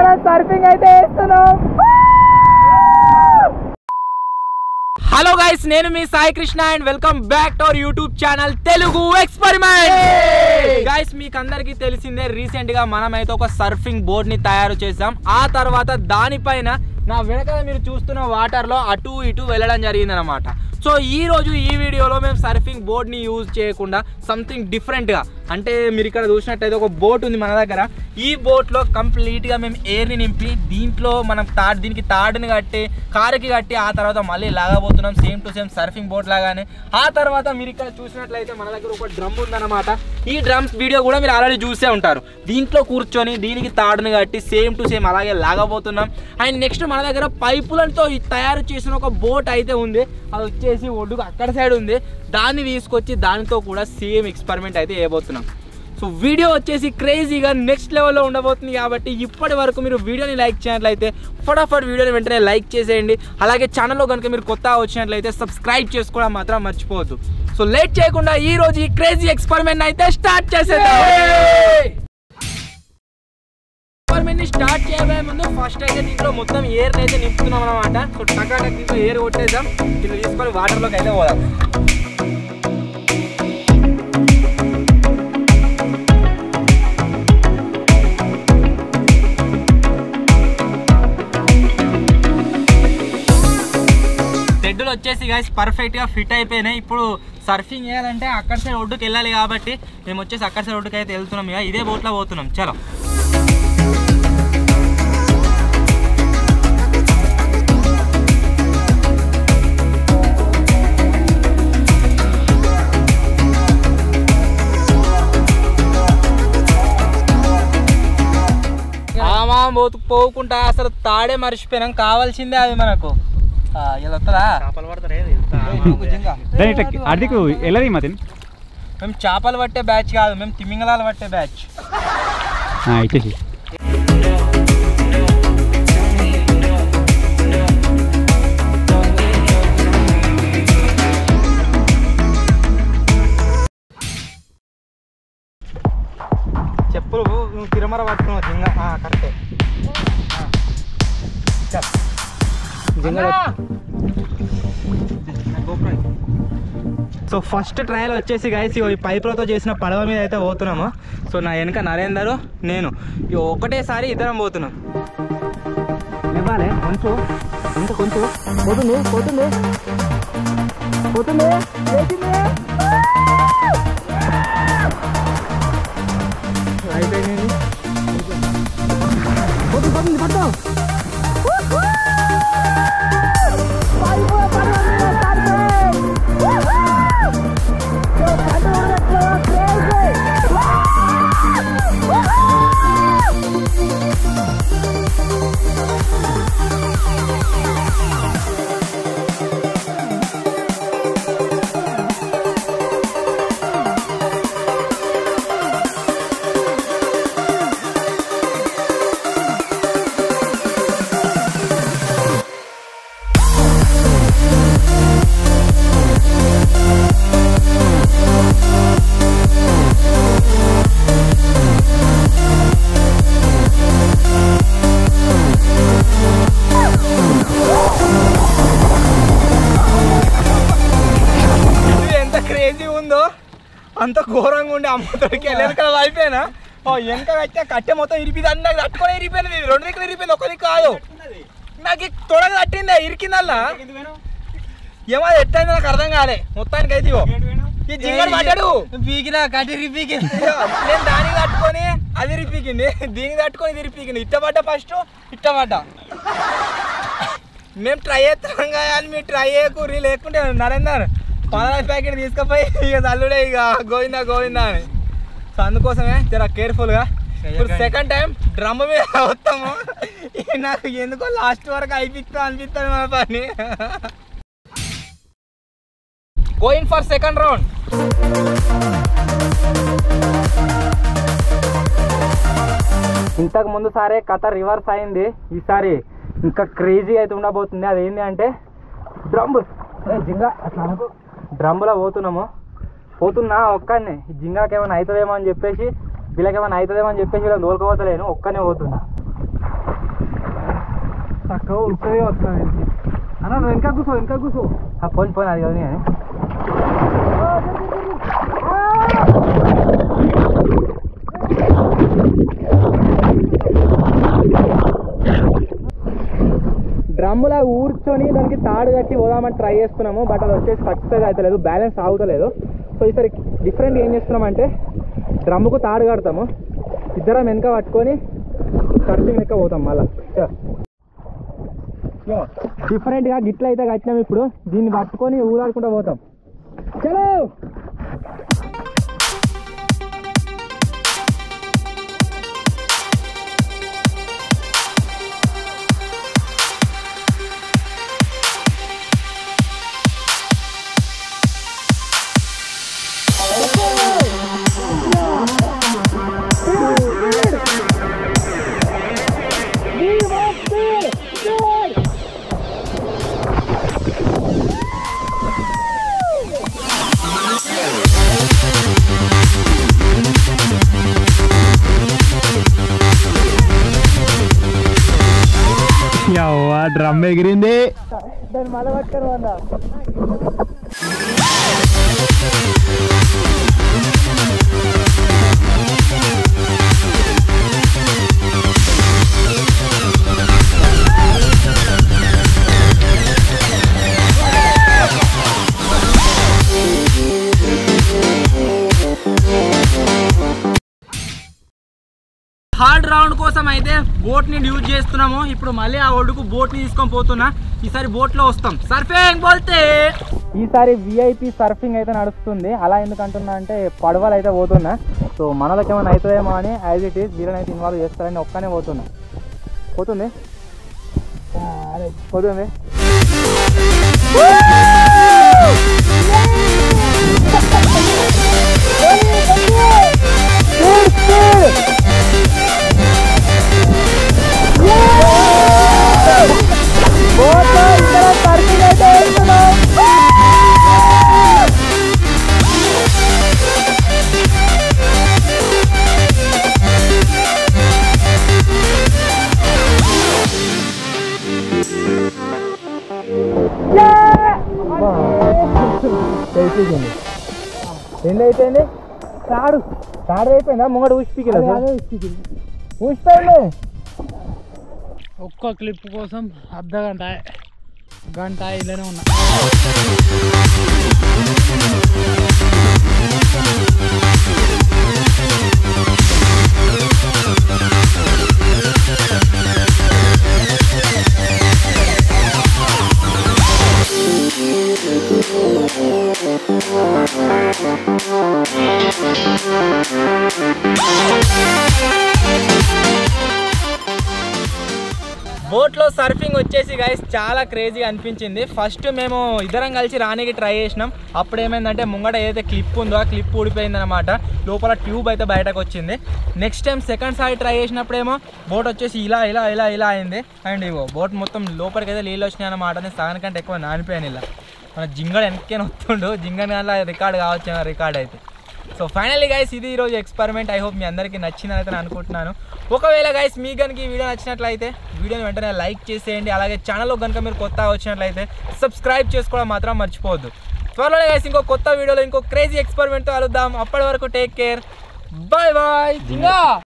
Surfing అయితే వేస్తున్నాం hello guys నేను మీ Sai Krishna and welcome back to our YouTube channel Telugu experiment guys మీకు అందరికీ తెలిసిందే రీసెంట్ గా మనమైతే ఒక సర్ఫింగ్ బోర్డ్ ని తయారు చేసాం ఆ తర్వాత దానిపైన నా వెనకాల మీరు చూస్తున్న వాటర్ లో అటు ఇటు వెళ్ళడం జరిగింది అనమాట సో ఈ రోజు ఈ వీడియోలో మేము సర్ఫింగ్ బోర్డ్ని యూజ్ చేయకుండా సంథింగ్ డిఫరెంట్గా అంటే మీరు ఇక్కడ చూసినట్టయితే ఒక బోట్ ఉంది మన దగ్గర ఈ బోట్లో కంప్లీట్గా మేము ఎయిర్ని నింపి దీంట్లో మనం తాడు దీనికి తాడుని కట్టి కారుకి కట్టి ఆ తర్వాత మళ్ళీ లాగబోతున్నాం same to same surfing boat లాగానే ఆ తర్వాత మీరు ఇక్కడ చూసినట్లయితే మన దగ్గర ఒక డ్రమ్ ఉందన్నమాట ఈ డ్రమ్స్ వీడియో కూడా మీరు ఆల్రెడీ చూసే ఉంటారు దీంట్లో కూర్చొని దీనికి తాడుని కట్టి సేమ్ టు సేమ్ అలాగే లాగబోతున్నాం అండ్ నెక్స్ట్ మన దగ్గర పైపులతో ఈ తయారు చేసిన ఒక బోట్ అయితే ఉంది అది వచ్చేసి ఒడ్డుకు అక్కడ సైడ్ ఉంది దాన్ని తీసుకొచ్చి దానితో కూడా సేమ్ ఎక్స్పెరిమెంట్ అయితే చేయబోతున్నాం సో వీడియో వచ్చేసి క్రేజీగా నెక్స్ట్ లెవెల్లో ఉండబోతుంది కాబట్టి ఇప్పటి వరకు మీరు వీడియోని లైక్ చేయనట్లయితే ఫటాఫట్ వీడియోని వెంటనే లైక్ చేసేయండి అలాగే ఛానల్లో కనుక మీరు కొత్తగా వచ్చినట్లయితే సబ్స్క్రైబ్ చేసుకోవడం మాత్రం మర్చిపోవద్దు సో లేట్ చేయకుండా ఈ రోజు ఈ క్రేజీ ఎక్స్పెరిమెంట్ అయితే స్టార్ట్ చేసేద్దాం ఎక్స్పెరిమెంట్ ని స్టార్ట్ చేయబోయే ముందు ఫస్ట్ అయితే దీంట్లో మొత్తం ఎయిర్ అయితే నింపుతున్నాం అనమాట సో టకాటక్ దీంట్లో ఎయిర్ కొట్టేద్దాం దీన్ని తీసుకొని వాటర్లోకి అయితే పోదాం తెడ్డులు వచ్చేసి గైస్ పర్ఫెక్ట్ గా ఫిట్ అయిపోయినాయి ఇప్పుడు సర్ఫింగ్ చేయాలంటే అక్కడ సైడ్ ఒడ్డుకి వెళ్ళాలి కాబట్టి మేము వచ్చేసి అక్కడ సైడ్ ఒడ్డుకి అయితే వెళ్తున్నాం ఇక ఇదే బోట్లో పోతున్నాం చలో ఆమా పోతు పోకుండా అసలు తాడే మర్చిపోయినాం కావాల్సిందే అది మనకు ఆ, ఇలా వస్తుందా అడికు వెళ్ళది మతిన్ మేము చేపలు పట్టే బ్యాచ్ కాదు మేము తిమింగలాలు పట్టే బ్యాచ్ ఇచ్చేసి చెప్పులు నువ్వు తిరుమల పట్టుకున్నావు జింగ ఆ, కరెక్టే ఆ. చల్. జింగ సో ఫస్ట్ ట్రయల్ వచ్చేసి గైస్ ఈ పైపులతో చేసిన పడవ మీద అయితే పోతున్నాము సో నా వెనక నరేందర్ నేను ఇక ఒకటేసారి ఇద్దరం పోతున్నాం ఇవ్వాలి కొంచెం ఇంకా కొంచెం పోతుంది పోతుంది పోతుంది లేచింది. అయిపోయింది పోతుంది పోతుంది పడతాం ఇది ఎంత క్రేజీ ఉందో అంత ఘోరంగా ఉండే అమ్మతోడికి వెళ్ళేది కదా అయిపోయినా ఓ వెనక కట్టే కట్టె మొత్తం ఇరిపింది అన్నీ నాకు తట్టుకొని ఇరిపోయినది ఇది రెండు దిక్కులు ఇరిపోయింది ఒక దిక్కు కాదు నాకు ఈ తొడగ తట్టింది ఇరికిందల్లా ఏమో అది ఎట్టయింది నాకు అర్థం కాలే మొత్తానికి అయితే ఇగో. ఈ జింగడు పడ్డాడు పీకినా కట్టి రిపీకి నేను దానికి తట్టుకొని అది రిపీకింది దీనికి తట్టుకొని ఇది రిపీకింది ఇట్ట పడ్డా ఫస్ట్ ఇట్ట పడ్డా మేము ట్రై చేస్తున్నాం కదా అని మీరు ట్రై చేయకూరి లేకుంటే నరేందర్ పదహారు ప్యాకెట్ తీసుకుపోయి ఇక తల్లుడే ఇక గోవిందా గోవిందా అని సో అందుకోసమే జర కేర్ఫుల్గా ఇప్పుడు సెకండ్ టైం డ్రమ్ మీద వస్తాము ఇది నాకు ఎందుకో లాస్ట్ వరకు అయిపిస్తా అనిపిస్తుంది మన పని గోయింగ్ ఫర్ సెకండ్ రౌండ్ ఇంతకు ముందు సారే కథ రివర్స్ అయింది ఈసారి ఇంకా క్రేజీ అయితే ఉండబోతుంది అదేంటి అంటే డ్రమ్ జింగ అట్లా అనుకో డ్రమ్లో పోతున్నాము పోతున్నా ఒక్కడనే జింగాకి ఏమైనా అవుతుందేమో అని చెప్పేసి వీళ్ళకి ఏమైనా అవుతుందేమో అని చెప్పేసి వీళ్ళని తోలుకోవతలేను ఒక్కనే పోతున్నా చక్కగా ఉరుకుతుంది వస్తుంది అన్న నువ్వు వెనక కూర్చో వెనక కూర్చో పోయి పోయి అది కానీ డ్రమ్ములా కూర్చొని దానికి తాడు కట్టి పోదామని ట్రై చేస్తున్నాము బట్ అది వచ్చేసి సక్సెస్ అవుతలేదు బ్యాలెన్స్ ఆగుతలేదు సో ఈసారి డిఫరెంట్ ఏం చేస్తున్నామంటే డ్రమ్ముకు తాడు కడతాము ఇద్దరం వెనక పట్టుకొని సర్ఫింగ్ లెక్క పోతాం మళ్ళా డిఫరెంట్గా గిట్ల అయితే కట్టినాం ఇప్పుడు దీన్ని పట్టుకొని ఊరాడుకుంటూ పోతాం చలో డ్రమ్ ఎగిరింది దాన్ని మళ్ళీ పట్టుకొని వందా థర్డ్ రౌండ్ కోసం అయితే బోట్ ని యూజ్ చేస్తున్నాము ఇప్పుడు మళ్ళీ ఆ ఒడ్డుకు బోట్ ని తీసుకొని పోతున్నా ఈసారి బోట్ లో వస్తాం సర్ఫింగ్ బోల్తే ఈసారి విఐపి సర్ఫింగ్ అయితే నడుస్తుంది అలా ఎందుకు అంటున్నా అంటే పడవలు అయితే పోతున్నా సో మనలకు ఏమైనా అవుతుందేమో అని యాజ్ ఇట్ ఈస్ వీళ్ళనైతే ఇన్వాల్వ్ చేస్తారని ఒక్కనే పోతున్నా పోతుంది పోతుంది అయిపోయింది ఎన్ని అయిపోయింది తాడు తాడు అయిపోయిందా ముంగడు ఊసిపికిలో ఊసిపోయింది ఒక్క క్లిప్ కోసం అర్ధ గంట గంట ఇలానే ఉన్నా బోట్ లో సర్ఫింగ్ వచ్చేసి గైస్ చాలా క్రేజీగా అనిపించింది ఫస్ట్ మేము ఇద్దరం కలిసి రానికి ట్రై చేసినాం అప్పుడు ఏమైందంటే ముంగట ఏదైతే క్లిప్ ఉందో ఆ క్లిప్ ఊడిపోయింది అనమాట లోపల ట్యూబ్ అయితే బయటకు వచ్చింది నెక్స్ట్ టైం సెకండ్ సారి ట్రై చేసినప్పుడేమో బోట్ వచ్చేసి ఇలా ఇలా ఇలా ఇలా అయింది అండ్ ఇగో బోట్ మొత్తం లోపలికి అయితే నీళ్ళు వచ్చినాయి అనమాట నేను సగం కంటే ఎక్కువ నానిపోయాను ఇలా మన జింగడు వెనక్కే వస్తుండు జింగన్ కానీ రికార్డ్ కావచ్చు రికార్డ్ అయితే సో ఫైనల్లీ గైస్ ఇది ఈరోజు ఎక్స్పెరిమెంట్ ఐ హోప్ మీ అందరికీ నచ్చిందని అయితే నేను అనుకుంటున్నాను ఒకవేళ గైస్ మీ కనుక ఈ వీడియో నచ్చినట్లయితే వీడియోని వెంటనే లైక్ చేసేయండి అలాగే ఛానల్లో కనుక మీరు కొత్తగా వచ్చినట్లయితే సబ్స్క్రైబ్ చేసుకోవడం మాత్రం మర్చిపోవద్దు త్వరలోనే గైస్ ఇంకో కొత్త వీడియోలో ఇంకో క్రేజీ ఎక్స్పెరిమెంట్తో కలుద్దాం అప్పటి వరకు టేక్ కేర్ బాయ్ బాయ్ జింగా